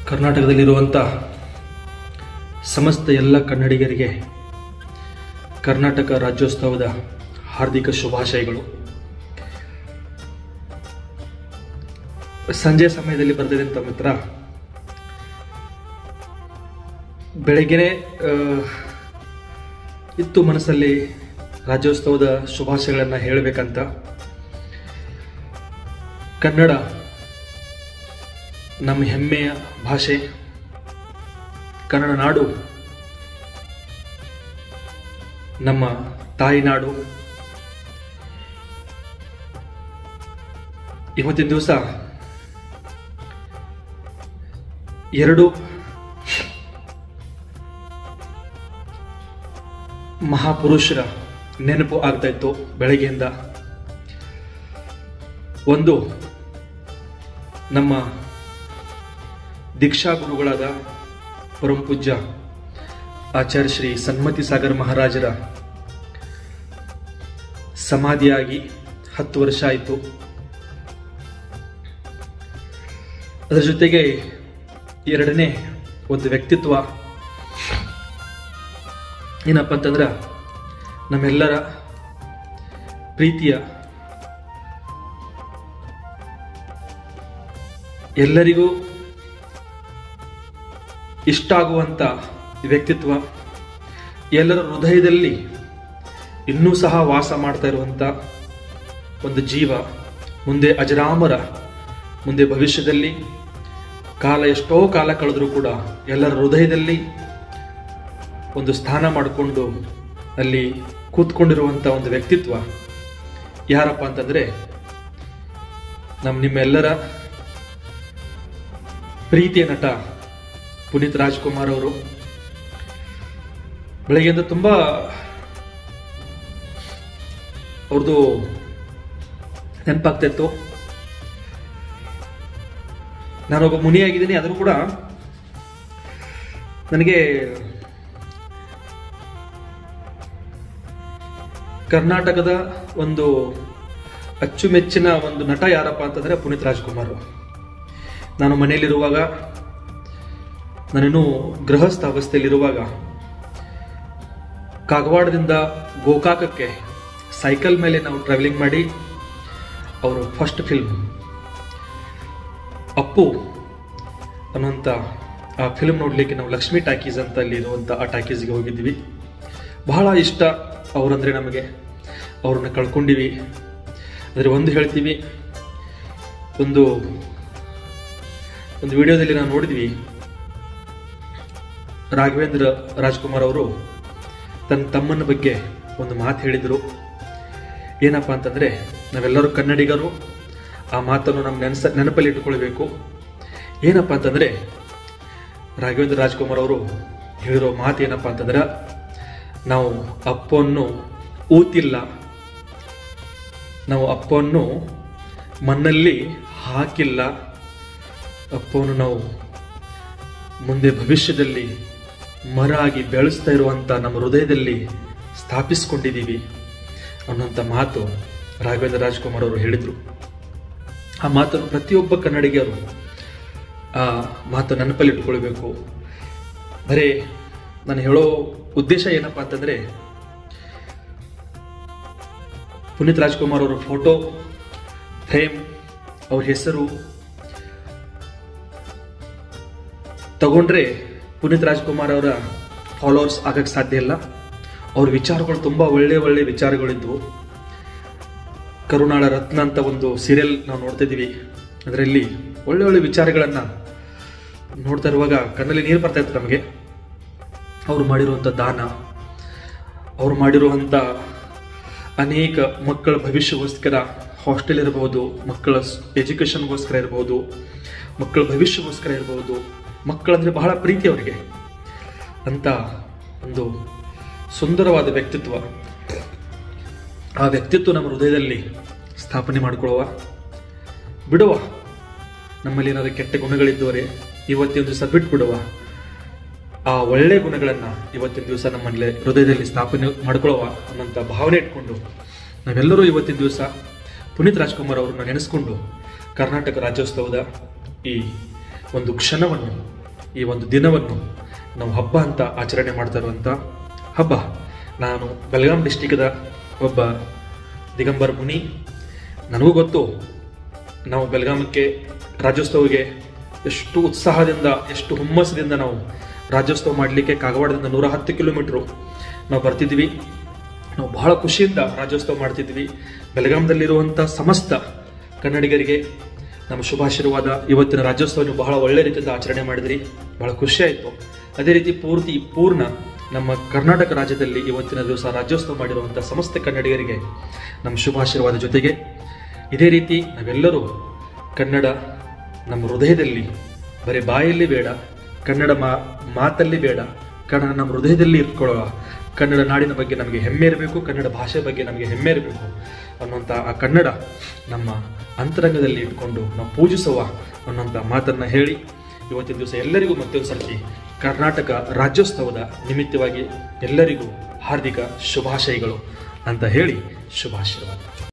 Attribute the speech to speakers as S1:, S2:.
S1: ಕರ್ನಾಟಕದಲ್ಲಿರುವಂಥ ಸಮಸ್ತ ಎಲ್ಲ ಕನ್ನಡಿಗರಿಗೆ ಕರ್ನಾಟಕ ರಾಜ್ಯೋತ್ಸವದ ಹಾರ್ದಿಕ ಶುಭಾಶಯಗಳು ಸಂಜೆ ಸಮಯದಲ್ಲಿ ಬರ್ತಿದೆ ತಮ್ಮ ಹತ್ರ ಬೆಳಗ್ಗೆನೆ ಆ, ಇತ್ತು ಮನಸ್ಸಲ್ಲಿ ರಾಜ್ಯೋತ್ಸವದ ಶುಭಾಶಯಗಳನ್ನು ಹೇಳಬೇಕಂತ ಕನ್ನಡ ನಮ್ಮ ಹೆಮ್ಮೆಯ ಭಾಷೆ ಕನ್ನಡ ನಾಡು ನಮ್ಮ ತಾಯಿನಾಡು ಇವತ್ತಿನ ದಿವಸ ಎರಡು ಮಹಾಪುರುಷರ ನೆನಪು ಆಗ್ತಾ ಇತ್ತು ಬೆಳಗ್ಗೆಯಿಂದ ಒಂದು ನಮ್ಮ ದೀಕ್ಷಾ ಗುರುಗಳಾದ ಪರಮ ಪೂಜ್ಯ ಆಚಾರ್ಯ ಶ್ರೀ ಸನ್ಮತಿ ಸಾಗರ್ ಮಹಾರಾಜರ ಸಮಾಧಿಯಾಗಿ ಹತ್ತು ವರ್ಷ ಆಯಿತು ಅದರ ಜೊತೆಗೆ ಎರಡನೇ ಒಂದು ವ್ಯಕ್ತಿತ್ವ ಏನಪ್ಪ ಅಂತಂದ್ರೆ ನಮ್ಮೆಲ್ಲರ ಪ್ರೀತಿಯ ಎಲ್ಲರಿಗೂ ಇಷ್ಟ ಆಗುವಂಥ ವ್ಯಕ್ತಿತ್ವ ಎಲ್ಲರ ಹೃದಯದಲ್ಲಿ ಇನ್ನೂ ಸಹ ವಾಸ ಮಾಡ್ತಾ ಇರುವಂಥ ಒಂದು ಜೀವ ಮುಂದೆ ಅಜರಾಮರ ಮುಂದೆ ಭವಿಷ್ಯದಲ್ಲಿ ಕಾಲ ಎಷ್ಟೋ ಕಾಲ ಕಳೆದರೂ ಕೂಡ ಎಲ್ಲರ ಹೃದಯದಲ್ಲಿ ಒಂದು ಸ್ಥಾನ ಮಾಡಿಕೊಂಡು ಅಲ್ಲಿ ಕೂತ್ಕೊಂಡಿರುವಂಥ ಒಂದು ವ್ಯಕ್ತಿತ್ವ ಯಾರಪ್ಪ ಅಂತಂದ್ರೆ ನಮ್ಮ ನಿಮ್ಮೆಲ್ಲರ ಪ್ರೀತಿಯ ನಟ ಪುನೀತ್ ರಾಜ್ಕುಮಾರ್ ಅವರು ಬೆಳಗ್ಗೆಯಿಂದ ತುಂಬಾ ಅವ್ರದ್ದು ನೆನಪಾಗ್ತಾ ಇತ್ತು ನಾನೊಬ್ಬ ಮುನಿಯಾಗಿದ್ದೀನಿ ಆದರೂ ಕೂಡ ನನಗೆ ಕರ್ನಾಟಕದ ಒಂದು ಅಚ್ಚುಮೆಚ್ಚಿನ ಒಂದು ನಟ ಯಾರಪ್ಪ ಅಂತಂದ್ರೆ ಪುನೀತ್ ರಾಜ್ಕುಮಾರ್ ನಾನು ಮನೆಯಲ್ಲಿರುವಾಗ ನಾನಿನ್ನೂ ಗೃಹಸ್ಥ ಅವಸ್ಥೆಯಲ್ಲಿರುವಾಗ ಕಾಗವಾಡದಿಂದ ಗೋಕಾಕಕ್ಕೆ ಸೈಕಲ್ ಮೇಲೆ ನಾವು ಟ್ರಾವೆಲಿಂಗ್ ಮಾಡಿ ಅವರು ಫಸ್ಟ್ ಫಿಲ್ಮ್ ಅಪ್ಪು ಅನ್ನುವಂಥ ಆ ಫಿಲ್ಮ್ ನೋಡಲಿಕ್ಕೆ ನಾವು ಲಕ್ಷ್ಮಿ ಟಾಕೀಸ್ ಅಂತ ಅಲ್ಲಿ ಇರುವಂಥ ಆ ಟಾಕೀಸ್ಗೆ ಹೋಗಿದ್ವಿ ಬಹಳ ಇಷ್ಟ ಅವರಂದ್ರೆ ನಮಗೆ ಅವ್ರನ್ನ ಕಳ್ಕೊಂಡಿವಿ ಆದರೆ ಒಂದು ಹೇಳ್ತೀವಿ ಒಂದು ಒಂದು ವಿಡಿಯೋದಲ್ಲಿ ನಾವು ನೋಡಿದ್ವಿ ರಾಘವೇಂದ್ರ ರಾಜ್ಕುಮಾರ್ ಅವರು ತನ್ನ ತಮ್ಮನ ಬಗ್ಗೆ ಒಂದು ಮಾತು ಹೇಳಿದರು ಏನಪ್ಪ ಅಂತಂದರೆ ನಾವೆಲ್ಲರೂ ಕನ್ನಡಿಗರು ಆ ಮಾತನ್ನು ನಮ್ಮ ನೆನಸ ನೆನಪಲ್ಲಿ ಇಟ್ಕೊಳ್ಬೇಕು ಏನಪ್ಪ ಅಂತಂದರೆ ರಾಘವೇಂದ್ರ ರಾಜ್ಕುಮಾರ್ ಅವರು ಹೇಳಿರೋ ಮಾತು ಏನಪ್ಪ ಅಂತಂದ್ರೆ ನಾವು ಅಪ್ಪವನ್ನು ಊತಿಲ್ಲ ನಾವು ಅಪ್ಪವನ್ನು ಮಣ್ಣಲ್ಲಿ ಹಾಕಿಲ್ಲ ಅಪ್ಪವನ್ನು ನಾವು ಮುಂದೆ ಭವಿಷ್ಯದಲ್ಲಿ ಮರ ಆಗಿ ಬೆಳೆಸ್ತಾ ಇರುವಂತ ನಮ್ಮ ಹೃದಯದಲ್ಲಿ ಸ್ಥಾಪಿಸ್ಕೊಂಡಿದ್ದೀವಿ ಅನ್ನುವಂಥ ಮಾತು ರಾಘವೇಂದ್ರ ರಾಜ್ಕುಮಾರ್ ಅವರು ಹೇಳಿದರು ಆ ಮಾತನ್ನು ಪ್ರತಿಯೊಬ್ಬ ಕನ್ನಡಿಗರು ಆ ಮಾತು ನೆನಪಲ್ಲಿ ಇಟ್ಕೊಳ್ಬೇಕು ಬರೀ ನಾನು ಹೇಳೋ ಉದ್ದೇಶ ಏನಪ್ಪಾ ಅಂತಂದ್ರೆ ಪುನೀತ್ ರಾಜ್ಕುಮಾರ್ ಅವರ ಫೋಟೋ ಫ್ರೇಮ್ ಅವ್ರ ಹೆಸರು ತಗೊಂಡ್ರೆ ಪುನೀತ್ ರಾಜ್ಕುಮಾರ್ ಅವರ ಫಾಲೋವರ್ಸ್ ಆಗಕ್ಕೆ ಸಾಧ್ಯ ಇಲ್ಲ ಅವ್ರ ವಿಚಾರಗಳು ತುಂಬಾ ಒಳ್ಳೆ ಒಳ್ಳೆ ವಿಚಾರಗಳಿದ್ವು ಕರುಣಾಳ ರತ್ನ ಅಂತ ಒಂದು ಸೀರಿಯಲ್ ನಾವು ನೋಡ್ತಾ ಇದೀವಿ ಅದರಲ್ಲಿ ಒಳ್ಳೆ ಒಳ್ಳೆ ವಿಚಾರಗಳನ್ನ ನೋಡ್ತಾ ಇರುವಾಗ ಕಣ್ಣಲ್ಲಿ ನೀರು ಬರ್ತಾ ಇತ್ತು ನಮಗೆ ಅವರು ಮಾಡಿರುವಂಥ ದಾನ ಅವರು ಮಾಡಿರುವಂಥ ಅನೇಕ ಮಕ್ಕಳ ಭವಿಷ್ಯಕ್ಕೋಸ್ಕರ ಹಾಸ್ಟೆಲ್ ಇರಬಹುದು ಮಕ್ಕಳ ಎಜುಕೇಷನ್ಗೋಸ್ಕರ ಇರಬಹುದು ಮಕ್ಕಳ ಭವಿಷ್ಯಕ್ಕೋಸ್ಕರ ಇರಬಹುದು ಮಕ್ಕಳಂದ್ರೆ ಬಹಳ ಪ್ರೀತಿ ಅವರಿಗೆ ಅಂತ ಒಂದು ಸುಂದರವಾದ ವ್ಯಕ್ತಿತ್ವ ಆ ವ್ಯಕ್ತಿತ್ವ ನಮ್ಮ ಹೃದಯದಲ್ಲಿ ಸ್ಥಾಪನೆ ಮಾಡಿಕೊಳ್ಳುವ ಬಿಡುವ ನಮ್ಮಲ್ಲಿ ಏನಾದರೂ ಕೆಟ್ಟ ಗುಣಗಳಿದ್ದವರೆ ಇವತ್ತಿನ ದಿವಸ ಬಿಟ್ಬಿಡುವ ಆ ಒಳ್ಳೆ ಗುಣಗಳನ್ನ ಇವತ್ತಿನ ದಿವಸ ನಮ್ಮಲ್ಲಿ ಹೃದಯದಲ್ಲಿ ಸ್ಥಾಪನೆ ಮಾಡ್ಕೊಳ್ಳುವ ಅನ್ನೋಂಥ ಭಾವನೆ ಇಟ್ಕೊಂಡು ನಾವೆಲ್ಲರೂ ಇವತ್ತಿನ ದಿವಸ ಪುನೀತ್ ರಾಜ್ಕುಮಾರ್ ಅವರನ್ನ ನೆನೆಸ್ಕೊಂಡು ಕರ್ನಾಟಕ ರಾಜ್ಯೋತ್ಸವದ ಈ ಒಂದು ಕ್ಷಣವನ್ನು ಈ ಒಂದು ದಿನವನ್ನು ನಾವು ಹಬ್ಬ ಅಂತ ಆಚರಣೆ ಮಾಡ್ತಾ ಇರುವಂಥ ಹಬ್ಬ ನಾನು ಬೆಳಗಾಂ ಡಿಸ್ಟಿಕ್ದ ಒಬ್ಬ ದಿಗಂಬರ್ ಮುನಿ ನನಗೂ ಗೊತ್ತು ನಾವು ಬೆಳಗಾಮಕ್ಕೆ ರಾಜ್ಯೋತ್ಸವಕ್ಕೆ ಎಷ್ಟು ಉತ್ಸಾಹದಿಂದ ಎಷ್ಟು ಹುಮ್ಮಸ್ಸದಿಂದ ನಾವು ರಾಜ್ಯೋತ್ಸವ ಮಾಡಲಿಕ್ಕೆ ಕಾಗವಾಡದಿಂದ ನೂರ ಹತ್ತು ಕಿಲೋಮೀಟ್ರು ನಾವು ಬರ್ತಿದ್ವಿ ನಾವು ಬಹಳ ಖುಷಿಯಿಂದ ರಾಜ್ಯೋತ್ಸವ ಮಾಡ್ತಿದ್ವಿ ಬೆಳಗಾಂದಲ್ಲಿರುವಂಥ ಸಮಸ್ತ ಕನ್ನಡಿಗರಿಗೆ ನಮ್ಮ ಶುಭಾಶೀರ್ವಾದ ಇವತ್ತಿನ ರಾಜ್ಯೋತ್ಸವ ನೀವು ಬಹಳ ಒಳ್ಳೆ ರೀತಿಯಿಂದ ಆಚರಣೆ ಮಾಡಿದ್ರಿ ಬಹಳ ಖುಷಿ ಆಯಿತು ಅದೇ ರೀತಿ ಪೂರ್ತಿ ಪೂರ್ಣ ನಮ್ಮ ಕರ್ನಾಟಕ ರಾಜ್ಯದಲ್ಲಿ ಇವತ್ತಿನ ದಿವಸ ರಾಜ್ಯೋತ್ಸವ ಮಾಡಿರುವಂಥ ಸಮಸ್ತ ಕನ್ನಡಿಗರಿಗೆ ನಮ್ಮ ಶುಭಾಶೀರ್ವಾದ ಜೊತೆಗೆ ಇದೇ ರೀತಿ ನಾವೆಲ್ಲರೂ ಕನ್ನಡ ನಮ್ಮ ಹೃದಯದಲ್ಲಿ ಬರೀ ಬಾಯಲ್ಲಿ ಬೇಡ ಕನ್ನಡ ಮಾ ಮಾತಲ್ಲಿ ಬೇಡ ಕನ್ನಡ ನಮ್ಮ ಹೃದಯದಲ್ಲಿ ಇಟ್ಕೊಳ್ಳುವ ಕನ್ನಡ ನಾಡಿನ ಬಗ್ಗೆ ನಮಗೆ ಹೆಮ್ಮೆ ಇರಬೇಕು ಕನ್ನಡ ಭಾಷೆ ಬಗ್ಗೆ ನಮಗೆ ಹೆಮ್ಮೆ ಇರಬೇಕು ಅನ್ನುವಂಥ ಆ ಕನ್ನಡ ನಮ್ಮ ಅಂತರಂಗದಲ್ಲಿ ಇಟ್ಕೊಂಡು ನಾವು ಪೂಜಿಸುವ ಅನ್ನುವಂಥ ಮಾತನ್ನು ಹೇಳಿ ಇವತ್ತಿನ ದಿವಸ ಎಲ್ಲರಿಗೂ ಮತ್ತೊಂದು ಸರ್ತಿ ಕರ್ನಾಟಕ ರಾಜ್ಯೋತ್ಸವದ ನಿಮಿತ್ತವಾಗಿ ಎಲ್ಲರಿಗೂ ಹಾರ್ದಿಕ ಶುಭಾಶಯಗಳು ಅಂತ ಹೇಳಿ ಶುಭಾಶೀರ್ವಾದ